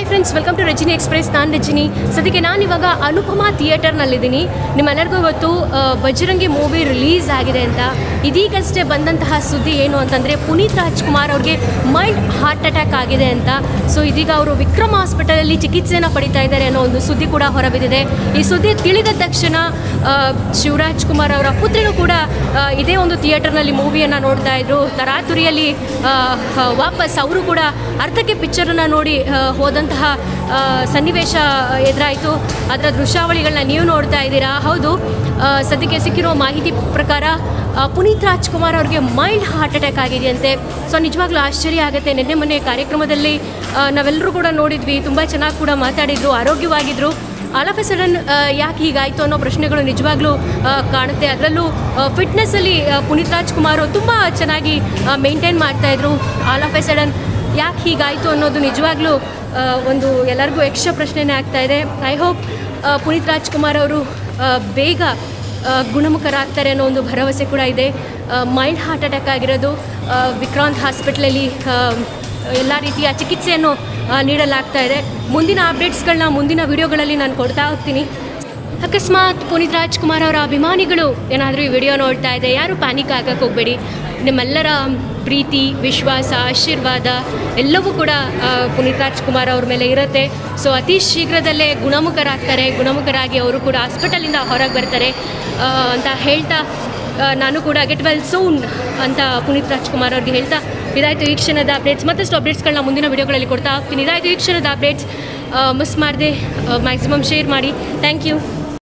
friends welcome to Rajini express ನಾನು ರಜಿನಿ ಸದ್ಯಕ್ಕೆ ನಾನು ಇವಾಗ ಅನುಪಮ ಥಿಯೇಟರ್ನಲ್ಲಿದ್ದೀನಿ ನಿಮ್ಮೆಲ್ಲರಿಗೂ ಇವತ್ತು ಆ, ಬಜರಂಗಿ ಮೂವಿ ರಿಲೀಸ್ ಆಗಿದೆ ಅಂತ ಇದೀಗಷ್ಟೇ ಬಂದಂತಹ ಸುದ್ದಿ ಏನು ಅಂತಂದರೆ ಪುನೀತ್ ರಾಜ್ಕುಮಾರ್ ಅವ್ರಿಗೆ ಮೈಲ್ಡ್ ಹಾರ್ಟ್ ಅಟ್ಯಾಕ್ ಆಗಿದೆ ಅಂತ ಸೊ ಇದೀಗ ಅವರು ವಿಕ್ರಮ್ ಹಾಸ್ಪಿಟಲಲ್ಲಿ ಚಿಕಿತ್ಸೆಯನ್ನು ಪಡಿತಾ ಇದ್ದಾರೆ ಅನ್ನೋ ಒಂದು ಸುದ್ದಿ ಕೂಡ ಹೊರಬಿದ್ದಿದೆ ಈ ಸುದ್ದಿ ತಿಳಿದ ತಕ್ಷಣ ಆ, ಶಿವರಾಜ್ ಕುಮಾರ್ ಅವರ ಪುತ್ರಿನೂ ಕೂಡ ಆ, ಇದೇ ಒಂದು ಥಿಯೇಟರ್ನಲ್ಲಿ ಮೂವಿಯನ್ನು ನೋಡ್ತಾ ಇದ್ರು ತರಾತುರಿಯಲ್ಲಿ ಆ, ಹ- ವಾಪಸ್ ಅವರು ಕೂಡ ಅರ್ಧಕ್ಕೆ ಪಿಕ್ಚರನ್ನು ನೋಡಿ ಆ, ಹೋದಂತಹ ಆ, ಸನ್ನಿವೇಶ ಎದುರಾಯಿತು ಅದರ ದೃಶ್ಯಾವಳಿಗಳನ್ನ ನೀವು ನೋಡ್ತಾ ಇದ್ದೀರಾ ಹೌದು ಆ, ಸದ್ಯಕ್ಕೆ ಸಿಕ್ಕಿರೋ ಮಾಹಿತಿ ಪ್ರಕಾರ ಆ, ಪುನೀತ್ ರಾಜ್ಕುಮಾರ್ ಅವ್ರಿಗೆ ಮೈಲ್ಡ್ ಹಾರ್ಟ್ ಅಟ್ಯಾಕ್ ಆಗಿದೆಯಂತೆ ಸೊ ನಿಜವಾಗ್ಲೂ ಆಶ್ಚರ್ಯ ಆಗುತ್ತೆ ನಿನ್ನೆ ಮೊನ್ನೆ ಕಾರ್ಯಕ್ರಮದಲ್ಲಿ ಆ, ನಾವೆಲ್ಲರೂ ಕೂಡ ನೋಡಿದ್ವಿ ತುಂಬ ಚೆನ್ನಾಗಿ ಕೂಡ ಮಾತಾಡಿದ್ರು ಆರೋಗ್ಯವಾಗಿದ್ದರು ಆಲ್ ಆಫ್ ಎ ಸಡನ್ ಯಾಕೆ ಹೀಗಾಯಿತು ಅನ್ನೋ ಪ್ರಶ್ನೆಗಳು ನಿಜವಾಗ್ಲೂ ಆ, ಕಾಣುತ್ತೆ ಅದರಲ್ಲೂ ಫಿಟ್ನೆಸ್ಸಲ್ಲಿ ಪುನೀತ್ ರಾಜ್ಕುಮಾರ್ ತುಂಬ ಚೆನ್ನಾಗಿ ಮೇಂಟೈನ್ ಮಾಡ್ತಾಯಿದ್ರು ಆಲ್ ಆಫ್ ಎ ಸಡನ್ ಯಾಕೆ ಹೀಗಾಯಿತು ಅನ್ನೋದು ನಿಜವಾಗ್ಲೂ ಆ, ಒಂದು ಎಲ್ಲರಿಗೂ ಯಕ್ಷ ಪ್ರಶ್ನೆನೇ ಆಗ್ತಾ ಇದೆ ಐ ಹೋಪ್ ಪುನೀತ್ ರಾಜ್ಕುಮಾರ್ ಅವರು ಆ, ಬೇಗ ಆ, ಗುಣಮುಖರಾಗ್ತಾರೆ ಅನ್ನೋ ಒಂದು ಭರವಸೆ ಕೂಡ ಇದೆ ಮೈಲ್ಡ್ ಹಾರ್ಟ್ ಅಟ್ಯಾಕ್ ಆಗಿರೋದು ಆ, ವಿಕ್ರಾಂತ್ ಹಾಸ್ಪಿಟ್ಲಲ್ಲಿ ಎಲ್ಲ ರೀತಿಯ ಚಿಕಿತ್ಸೆಯನ್ನು ಆ, ನೀಡಲಾಗ್ತಾ ಇದೆ ಮುಂದಿನ ಅಪ್ಡೇಟ್ಸ್ಗಳನ್ನ ಮುಂದಿನ ವಿಡಿಯೋಗಳಲ್ಲಿ ನಾನು ಕೊಡ್ತಾ ಹೋಗ್ತೀನಿ ಅಕಸ್ಮಾತ್ ಪುನೀತ್ ರಾಜ್ಕುಮಾರ್ ಅವರ ಅಭಿಮಾನಿಗಳು ಏನಾದರೂ ಈ ವಿಡಿಯೋ ನೋಡ್ತಾ ಇದೆ ಯಾರು ಪ್ಯಾನಿಕ್ ಆಗಕ್ಕೆ ಹೋಗಬೇಡಿ ನಿಮ್ಮೆಲ್ಲರ ಪ್ರೀತಿ ವಿಶ್ವಾಸ ಆಶೀರ್ವಾದ ಎಲ್ಲವೂ ಕೂಡ ಆ, ಪುನೀತ್ ರಾಜ್ಕುಮಾರ್ ಅವ್ರ ಮೇಲೆ ಇರುತ್ತೆ ಸೊ ಅತಿ ಶೀಘ್ರದಲ್ಲೇ ಗುಣಮುಖರಾಗ್ತಾರೆ ಗುಣಮುಖರಾಗಿ ಅವರು ಕೂಡ ಹಾಸ್ಪಿಟಲಿಂದ ಹೊರಗೆ ಬರ್ತಾರೆ ಆ, ಅಂತ ಹೇಳ್ತಾ ಆ, ನಾನು ಕೂಡ ಗೆಟ್ ವೆಲ್ ಸೂನ್ ಅಂತ ಪುನೀತ್ ರಾಜ್ಕುಮಾರ್ ಅವ್ರಿಗೆ ಹೇಳ್ತಾ ಇದಾಯಿತು ಈ ಕ್ಷಣದ ಅಪ್ಡೇಟ್ಸ್ ಮತ್ತಷ್ಟು ಅಪ್ಡೇಟ್ಸ್ಗಳನ್ನ ಮುಂದಿನ ವಿಡಿಯೋಗಳಲ್ಲಿ ಕೊಡ್ತಾ ಹೋಗ್ತೀನಿ ಇದಾಯಿತು ಈ ಕ್ಷಣದ ಅಪ್ಡೇಟ್ಸ್ ಮಿಸ್ ಮಾಡದೆ ಮ್ಯಾಕ್ಸಿಮಮ್ ಶೇರ್ ಮಾಡಿ ಥ್ಯಾಂಕ್ ಯು